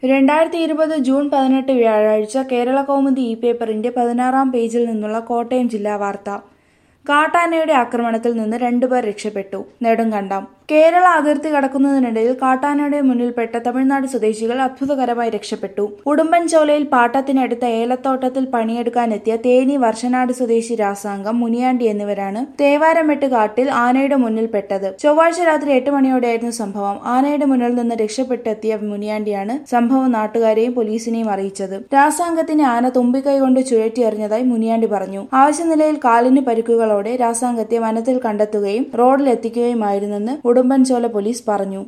രണ്ടായിരത്തി ഇരുപത് ജൂൺ പതിനെട്ട് വ്യാഴാഴ്ച കേരള കൗമുദി ഇ പേപ്പറിന്റെ പതിനാറാം പേജിൽ നിന്നുള്ള കോട്ടയം ജില്ലാ വാർത്ത കാട്ടാനയുടെ ആക്രമണത്തിൽ നിന്ന് രണ്ടുപേർ രക്ഷപ്പെട്ടു നെടുങ്കണ്ടം കേരള അതിർത്തി കടക്കുന്നതിനിടയിൽ കാട്ടാനയുടെ മുന്നിൽപ്പെട്ട തമിഴ്നാട് സ്വദേശികൾ അത്ഭുതകരമായി രക്ഷപ്പെട്ടു ഉടുമ്പൻചോലയിൽ പാട്ടത്തിനടുത്ത ഏലത്തോട്ടത്തിൽ പണിയെടുക്കാനെത്തിയ തേനി വർഷനാട് സ്വദേശി രാസാംഗം മുനിയാണ്ടി എന്നിവരാണ് തേവാരമെട്ട് കാട്ടിൽ ആനയുടെ മുന്നിൽപ്പെട്ടത് ചൊവ്വാഴ്ച രാത്രി എട്ട് മണിയോടെയായിരുന്നു സംഭവം ആനയുടെ മുന്നിൽ നിന്ന് രക്ഷപ്പെട്ടെത്തിയ മുനിയാണ്ടിയാണ് സംഭവം നാട്ടുകാരെയും പോലീസിനെയും അറിയിച്ചത് രാസാംഗത്തിനെ ആന തുമ്പിക്കൈ കൊണ്ട് ചുഴറ്റിയെറിഞ്ഞതായി മുനിയാണ്ടി പറഞ്ഞു ആവശ്യനിലയിൽ കാലിന് പരിക്കുകളോടെ രാസാംഗത്തെ വനത്തിൽ കണ്ടെത്തുകയും റോഡിലെത്തിക്കുകയുമായിരുന്നെന്ന് ഉടുമ്പൻചോല പോലീസ് പറഞ്ഞു